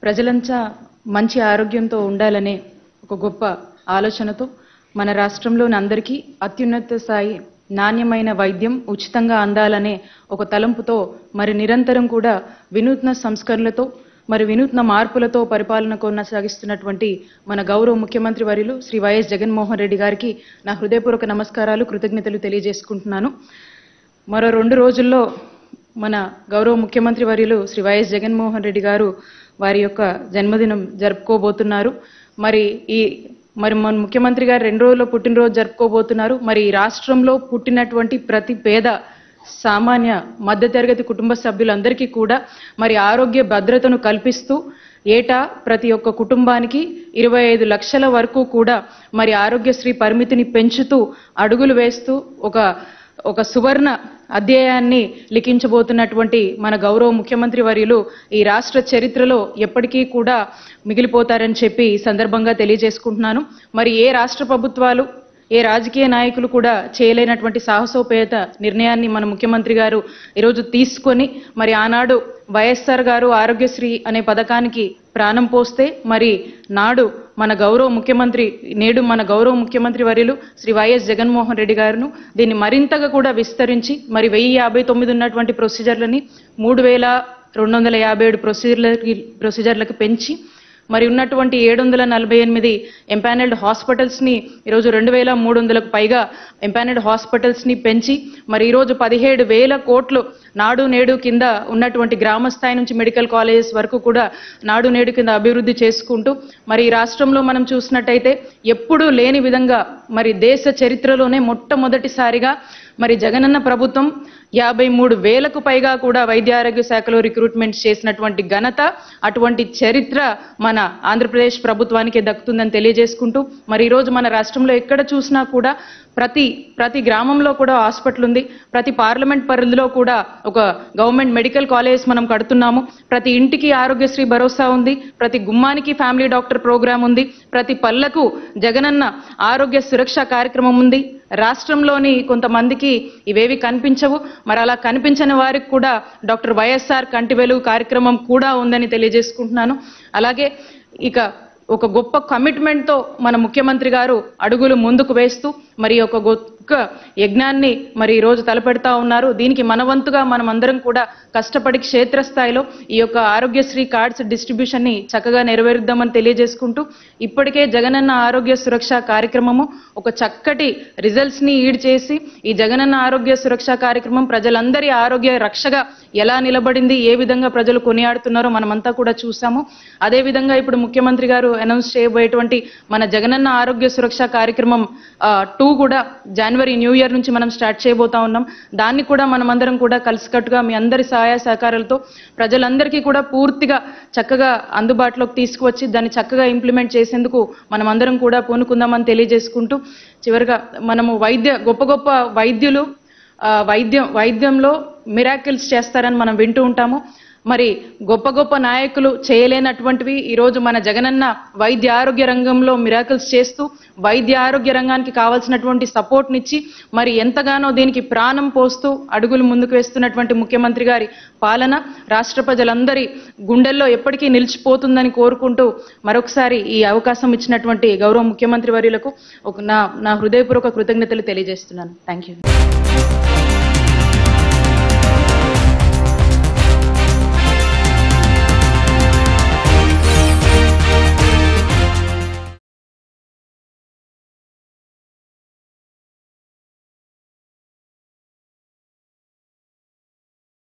ప్రజలంతా మంచి ఆరోగ్యంతో ఉండాలనే ఒక గొప్ప ఆలోచనతో మన రాష్ట్రంలోని అందరికీ అత్యున్నత స్థాయి నాణ్యమైన వైద్యం ఉచితంగా అందాలనే ఒక తలంపుతో మరి నిరంతరం కూడా వినూత్న సంస్కరణలతో మరి వినూత్న మార్పులతో పరిపాలన కొనసాగిస్తున్నటువంటి మన గౌరవ ముఖ్యమంత్రి వర్యులు శ్రీ వైఎస్ జగన్మోహన్ రెడ్డి గారికి నా హృదయపూర్వక నమస్కారాలు కృతజ్ఞతలు తెలియజేసుకుంటున్నాను మరో రెండు రోజుల్లో మన గౌరవ ముఖ్యమంత్రి వర్యులు శ్రీ వైఎస్ జగన్మోహన్ రెడ్డి గారు వారి యొక్క జన్మదినం జరుపుకోబోతున్నారు మరి ఈ మరి మన ముఖ్యమంత్రి గారు రెండు రోజుల్లో పుట్టినరోజు జరుపుకోబోతున్నారు మరి ఈ రాష్ట్రంలో పుట్టినటువంటి ప్రతి పేద సామాన్య మధ్యతరగతి కుటుంబ సభ్యులందరికీ కూడా మరి ఆరోగ్య భద్రతను కల్పిస్తూ ఏటా ప్రతి ఒక్క కుటుంబానికి ఇరవై ఐదు లక్షల వరకు కూడా మరి ఆరోగ్యశ్రీ పరిమితిని పెంచుతూ అడుగులు వేస్తూ ఒక ఒక సువర్ణ అధ్యాయాన్ని లిఖించబోతున్నటువంటి మన గౌరవ ముఖ్యమంత్రి వర్యులు ఈ రాష్ట్ర చరిత్రలో ఎప్పటికీ కూడా మిగిలిపోతారని చెప్పి ఈ సందర్భంగా తెలియజేసుకుంటున్నాను మరి ఏ రాష్ట్ర ప్రభుత్వాలు ఏ రాజకీయ నాయకులు కూడా చేయలేనటువంటి సాహసోపేత నిర్ణయాన్ని మన ముఖ్యమంత్రి గారు ఈరోజు తీసుకొని మరి ఆనాడు వైఎస్ఆర్ గారు ఆరోగ్యశ్రీ అనే పథకానికి ప్రాణం పోస్తే మరి నాడు మన గౌరవ ముఖ్యమంత్రి నేడు మన గౌరవ ముఖ్యమంత్రి వర్యులు శ్రీ వైఎస్ జగన్మోహన్ రెడ్డి గారును దీన్ని మరింతగా కూడా విస్తరించి మరి వెయ్యి యాభై తొమ్మిది ఉన్నటువంటి ప్రొసీజర్లని మూడు వేల రెండు వందల యాభై ఏడు ప్రొసీజర్లకి ప్రొసీజర్లకు పెంచి మరి ఉన్నటువంటి ఏడు వందల నలభై ఎనిమిది ఎంపానల్డ్ హాస్పిటల్స్ని ఈరోజు రెండు వేల మూడు వందలకు పైగా ఎంపానల్డ్ హాస్పిటల్స్ని పెంచి మరి ఈరోజు పదిహేడు వేల కోట్లు నాడు నేడు కింద ఉన్నటువంటి గ్రామ స్థాయి నుంచి మెడికల్ కాలేజెస్ వరకు కూడా నాడు నేడు కింద అభివృద్ధి చేసుకుంటూ మరి ఈ రాష్ట్రంలో మనం చూసినట్టయితే ఎప్పుడూ లేని విధంగా మరి దేశ చరిత్రలోనే మొట్టమొదటిసారిగా మరి జగనన్న ప్రభుత్వం యాభై మూడు వేలకు పైగా కూడా వైద్య ఆరోగ్య శాఖలో రిక్రూట్మెంట్ చేసినటువంటి ఘనత అటువంటి చరిత్ర మన ఆంధ్రప్రదేశ్ ప్రభుత్వానికి దక్కుతుందని తెలియజేసుకుంటూ మరి ఈరోజు మన రాష్ట్రంలో ఎక్కడ చూసినా కూడా ప్రతి ప్రతి గ్రామంలో కూడా హాస్పిటల్ ఉంది ప్రతి పార్లమెంట్ పరిధిలో కూడా ఒక గవర్నమెంట్ మెడికల్ కాలేజ్ మనం కడుతున్నాము ప్రతి ఇంటికి ఆరోగ్యశ్రీ భరోసా ఉంది ప్రతి గుమ్మానికి ఫ్యామిలీ డాక్టర్ ప్రోగ్రామ్ ఉంది ప్రతి పల్లకు జగనన్న ఆరోగ్య సురక్ష కార్యక్రమం ఉంది రాష్ట్రంలోని కొంతమందికి ఇవేవి కనిపించవు మరి అలా కనిపించని వారికి కూడా డాక్టర్ వైఎస్ఆర్ కంటి వెలుగు కార్యక్రమం కూడా ఉందని తెలియజేసుకుంటున్నాను అలాగే ఇక ఒక గొప్ప కమిట్మెంట్తో మన ముఖ్యమంత్రి గారు అడుగులు ముందుకు వేస్తూ మరి ఒక గొప్ప యజ్ఞాన్ని మరి ఈ రోజు తలపెడతా ఉన్నారు దీనికి మనవంతుగా మనం అందరం కూడా కష్టపడి క్షేత్రస్థాయిలో ఈ యొక్క ఆరోగ్యశ్రీ కార్డ్స్ డిస్ట్రిబ్యూషన్ ని చక్కగా నెరవేరుద్దామని తెలియజేసుకుంటూ ఇప్పటికే జగనన్న ఆరోగ్య సురక్ష కార్యక్రమము ఒక చక్కటి రిజల్ట్స్ ని ఈడ్ చేసి ఈ జగనన్న ఆరోగ్య సురక్ష కార్యక్రమం ప్రజలందరి ఆరోగ్య రక్షగా ఎలా నిలబడింది ఏ విధంగా ప్రజలు కొనియాడుతున్నారో మనమంతా కూడా చూసాము అదే విధంగా ఇప్పుడు ముఖ్యమంత్రి గారు అనౌన్స్ చేయబోయేటువంటి మన జగనన్న ఆరోగ్య సురక్ష కార్యక్రమం టూ కూడా జనవరి న్యూ ఇయర్ నుంచి మనం స్టార్ట్ చేయబోతా ఉన్నాం దాన్ని కూడా మనమందరం కూడా కలిసికట్టుగా మీ అందరి సహాయ సహకారాలతో ప్రజలందరికీ కూడా పూర్తిగా చక్కగా అందుబాటులోకి తీసుకువచ్చి దాన్ని చక్కగా ఇంప్లిమెంట్ చేసేందుకు మనమందరం కూడా పూనుకుందామని తెలియజేసుకుంటూ చివరిగా మనము వైద్య గొప్ప గొప్ప వైద్యులు ఆ, వైద్యం వైద్యంలో మిరాకిల్స్ చేస్తారని మనం వింటూ ఉంటాము మరి గొప్ప గొప్ప నాయకులు చేయలేనటువంటివి ఈరోజు మన జగనన్న వైద్య ఆరోగ్య రంగంలో మిరాకిల్స్ చేస్తూ వైద్య ఆరోగ్య రంగానికి కావాల్సినటువంటి సపోర్ట్నిచ్చి మరి ఎంతగానో దీనికి ప్రాణం పోస్తూ అడుగులు ముందుకు వేస్తున్నటువంటి ముఖ్యమంత్రి గారి పాలన రాష్ట్ర ప్రజలందరి గుండెల్లో ఎప్పటికీ నిలిచిపోతుందని కోరుకుంటూ మరొకసారి ఈ అవకాశం ఇచ్చినటువంటి గౌరవ ముఖ్యమంత్రి వర్యులకు ఒక నా నా హృదయపూర్వక కృతజ్ఞతలు తెలియజేస్తున్నాను థ్యాంక్ యూ